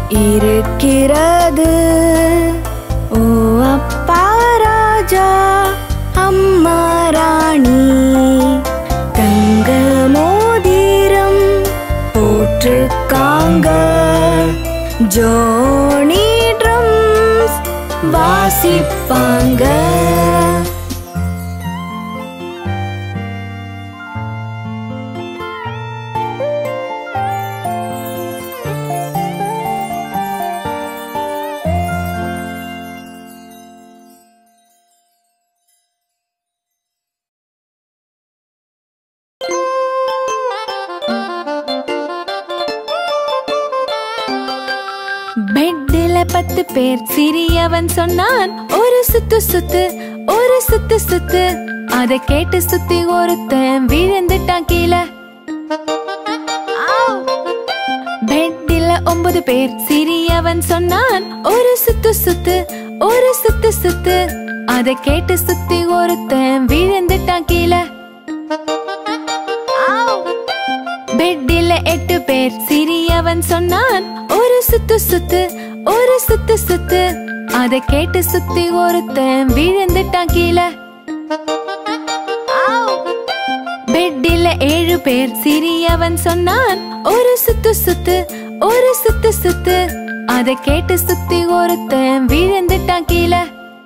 இருக்கிறது ஓ அப்பா ராஜா அம்மா ராணி தங்க மோதிரம் போட்டிருக்காங்க ஜோனி ட்ரம்ஸ் வாசிப்பாங்க பெட்டில பத்து பேர் சிறியவன் சொன்னான் ஒரு சுத்து சுத்து ஒரு சுத்து சுத்து அத கேட்டு சுத்தி ஒருத்தன் விழுந்துட்டான் கீழே ஆவ். பெட்டில ஒன்பது பேர் சிறியவன் சொன்னான் ஒரு சுத்து சுத்து ஒரு சுத்து சுத்து அத கேட்டு சுத்தி ஒருத்தன் விழுந்துட்டான் கீழே ஆவ். பெட்டில எட்டு பேர் சிறியவன் சொன்னான் ஒரு சுத்து சுத்து ஒரு சுத்து சுத்து அத கேட்டு சுத்தி ஒருத்தன் விழுந்துட்டான் கீழே ஆவ். பெட்டில ஏழு பேர் சிறியவன் சொன்னான் ஒரு சுத்து சுத்து ஒரு சுத்து சுத்து அத கேட்டு சுத்தி ஒருத்தன் விழுந்துட்டான் கீழே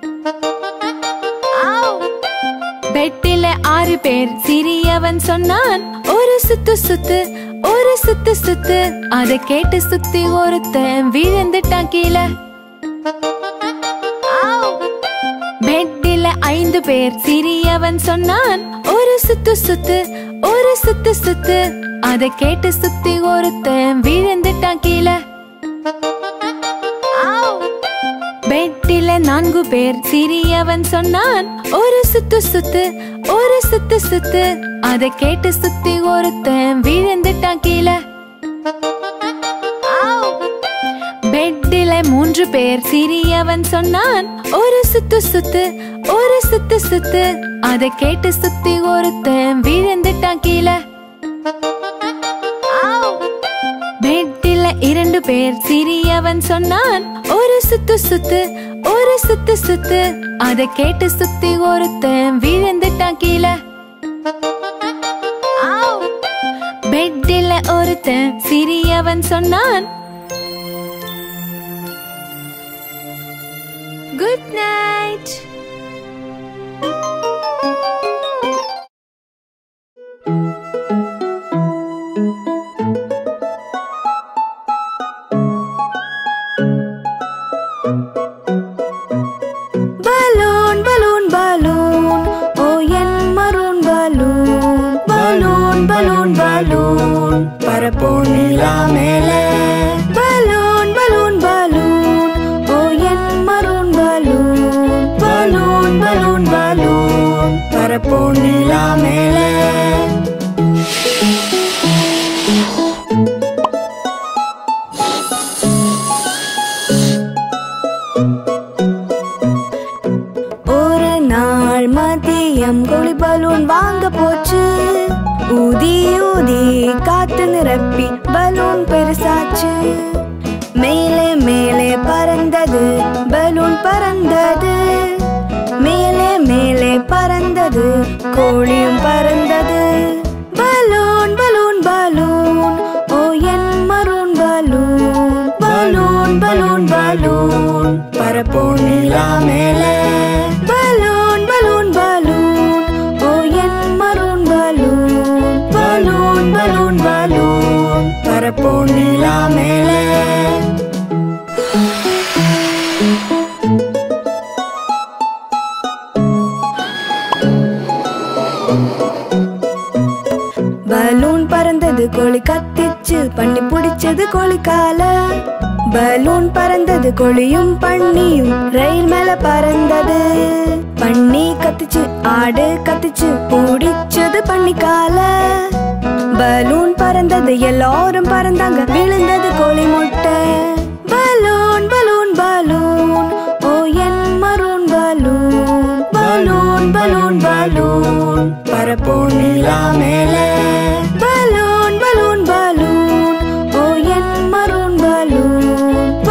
ஆவ். பெட்டில ஆறு பேர் சிறியவன் சொன்னான் ஒரு சுத்து சுத்து ஒரு சுத்து சுத்து அத கேட்டு சுத்தி ஒருத்தன் விழுந்துட்டான் கீழே ஆவ். பெட்டில ஐந்து பேர் சிறியவன் சொன்னான் ஒரு சுத்து சுத்து ஒரு சுத்து சுத்து அத கேட்டு சுத்தி ஒருத்தன் விழுந்துட்டான் கீழே ஆவ். பெட்டில நான்கு பேர் சிறியவன் சொன்னான் ஒரு சுத்து சுத்து ஒரு சுத்து சுத்து அத கேட்டு சுத்தி ஒருத்தன் விழுந்துட்டான் கீழே ஆவ். பெட்டில மூன்று பேர் சிறியவன் சொன்னான் ஒரு சுத்து சுத்து ஒரு சுத்து சுத்து அத கேட்டு சுத்தி ஒருத்தன் விழுந்துட்டான் கீழே ஆவ். பெட்டில இரண்டு பேர் சிறியவன் சொன்னான் ஒரு சுத்து சுத்து ஒரு சுத்து சுத்து அத கேட்டு சுத்தி ஒருத்தன் விழுந்துட்டான் கீழே ஆவ். பெட்டில ஒருத்தன் சிறியவன் சொன்னான் good night balloon balloon balloon ஓ என் maroon balloon balloon balloon balloon பரப்போம் நிலா மேலே பலூன் பலூன் பலூன் ஓ என் maroon balloon balloon balloon balloon பரப்போம் நிலா மேலே ஒரு நாள் மதியம் கோழி பலூன் வாங்க போச்சு ஊதி ஊதி காத்து நிரப்பி பலூன் பெருசாச்சு மேலே மேலே பறந்தது பலூன் பறந்தது மேலே மேலே பறந்தது கோழியும் பறந்தது பலூன் பலூன் பலூன் ஓ என் maroon balloon balloon balloon balloon பரப்போம் நிலா மேலே பலூன் பலூன் பலூன் ஓ என் maroon balloon balloon balloon balloon பரப்போம் நிலா மேலே பலூன் பறந்தது கோழி கத்திச்சு பண்ணி பிடிச்சது கோழி கால பலூன் பறந்தது கோழியும் பண்ணியும் ரயில் மேல பறந்தது பண்ணி கத்திச்சு ஆடு கத்திச்சு பிடிச்சது பண்ணி கால பலூன் பறந்தது எல்லாரும் பறந்தாங்க விழுந்தது கோழி முட்டை பலூன் பலூன் பலூன் ஓ என் maroon balloon balloon balloon balloon பரப்போம் நிலா மேலே பலூன் பலூன் பலூன் ஓ என் மரூன் பலூன்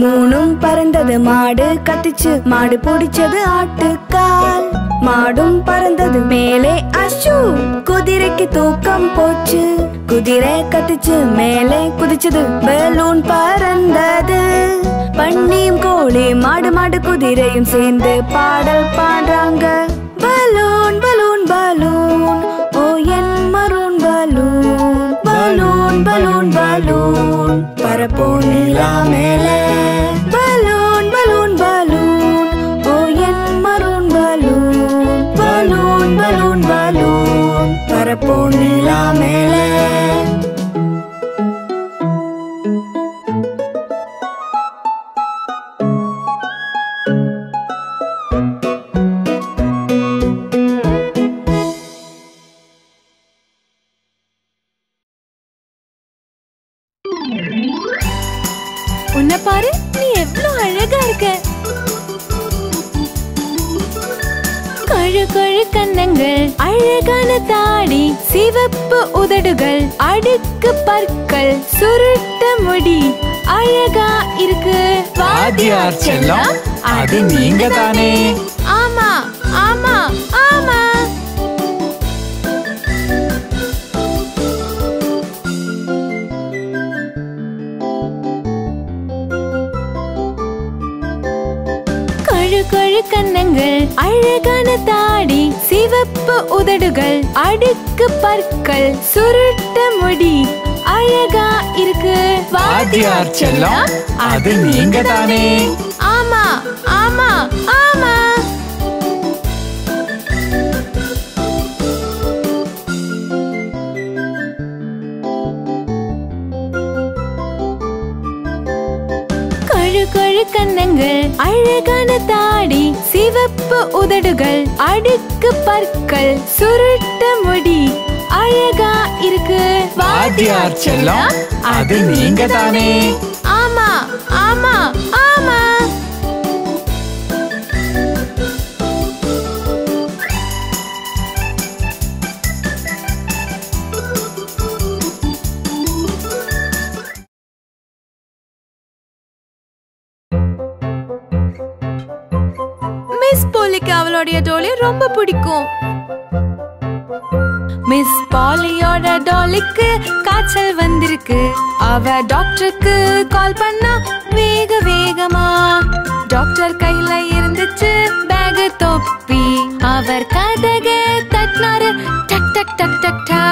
மூணும் பறந்தது மாடு கத்திச்சு மாடு பிடிச்சது ஆட்டுக்கால் மாடும் பறந்தது மேலே அஷு குதிரைக்கு தூக்கம் போச்சு குதிரை கத்திச்சு மேலே குதிச்சது பலூன் பறந்தது பன்னியும் கோழி மாடு மாடு குதிரையும் சேர்ந்து பாடல் பாடுறாங்க பலூன் பலூன் பலூன் ஓ என் maroon balloon balloon balloon balloon பரப்போம் நிலா மேலே பலூன் பலூன் பலூன் ஓ என் maroon balloon balloon balloon balloon பரப்போம் நிலா மேலே உன்னை பாரு நீ எவ்வளவு அழகா இருக்க கழு கழு கன்னங்கள் அழகான தாடி சிவப்பு உதடுகள் அடுக்கு பற்கள் சுருட்ட முடி அழகா இருக்கு வாத்தியார் செல்லம் அது நீங்க தானே ஆமா ஆமா ஆமா கழு கழு கன்னங்கள் அழகான தாடி சிவப்பு உதடுகள் அடுக்கு பற்கள் சுருட்ட முடி அழகா இருக்கு வாத்தியார் செல்லம் அது நீங்க தானே ஆமா ஆமா ஆமா கழு கழு கன்னங்கள் அழகான தாடி சிவப்பு உதடுகள் அடுக்கு பற்கள் சுருட்ட முடி அழகா இருக்கு வாத்தியார் செல்லம் அது நீங்க தானே ஆமா ஆமா ஆமா மிஸ் போலிக்கு அவளுடைய டோலி ரொம்ப பிடிக்கும் மிஸ் பாலியோட டாலிக்கு காய்ச்சல் வந்திருக்கு அவ டாக்டருக்கு கால் பண்ணா வேக வேகமா டாக்டர் கையில இருந்துச்சு பேக் தொப்பி அவர் கதக தட்டினாரு டக் டக் டக் டக் டா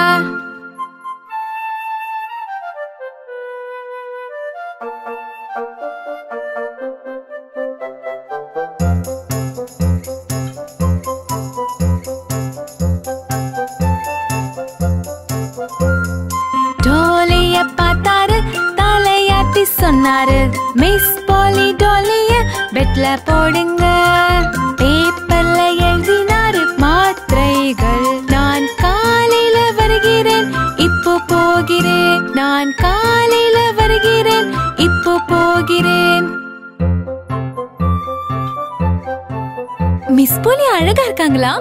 டோலிய பார்த்தாரு தலையாட்டி சொன்னாரு மிஸ் பாலி டோலிய பெட்ல போடுங்க பேப்பர்ல எழுதினாரு மாத்திரைகள் நான் காலையில வருகிறேன் இப்போ போகிறேன் நான் காலையில வருகிறேன் இப்போ போகிறேன் மிஸ் போலி அழகா இருக்காங்களா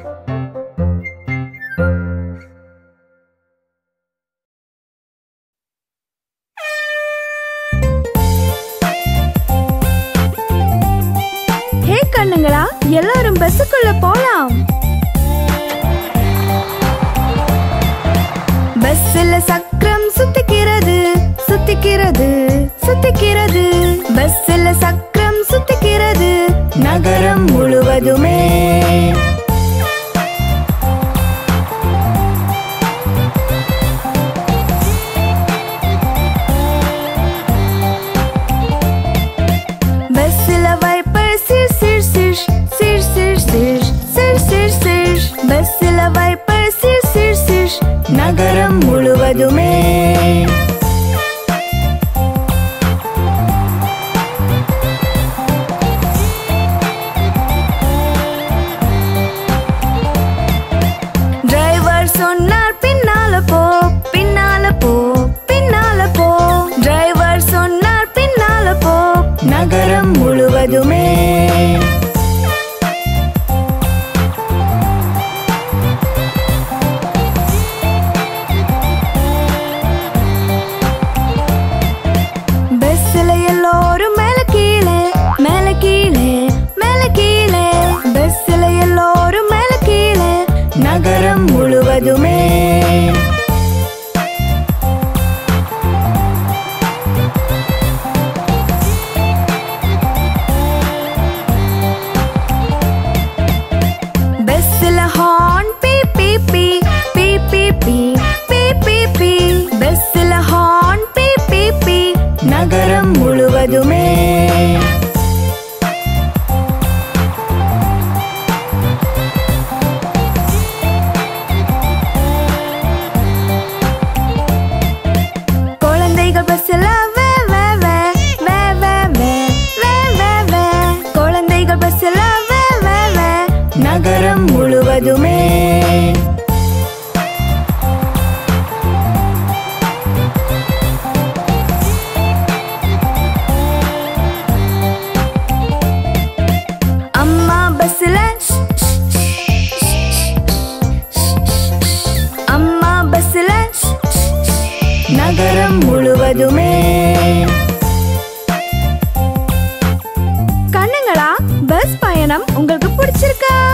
ஹே கண்ணுங்களா எல்லாரும் பஸ்ஸுக்குள்ள போலாம் பஸ்ஸில் சக்கரம் சுத்திக்கிறது சுத்திக்கிறது சுத்திக்கிறது பஸ்ஸில் சக்கரம் சுத்திக்கிறது நகரம் முழுவதுமே பஸ்ஸில் வைப்பர் சிர் சிர் சிர் சிர் சிர் சிர் சிர் சிர் சிர் பஸ்ஸில் வைப்பர் சிர் சிர் சிர் நகரம் முழுவதுமே டிரைவர் சொன்னார் பின்னால போ பின்னால போ பின்னால போ டிரைவர் சொன்னார் பின்னால போ நகரம் முழுவதுமே பஸ்ல எல்லோரும் மேல நகரம் முழுவதுமே குழந்தைகள் பஸ்ல வே வே வே வே வே வே வே வே வே குழந்தைகள் பஸ்ல வே வே வே நகரம் முழுவதுமே அம்மா பஸ்ல அம்மா பஸ்ல நகரம் முழுவதுமே கண்ணுங்களா பஸ் பயணம் உங்களுக்கு பிடிச்சிருக்கா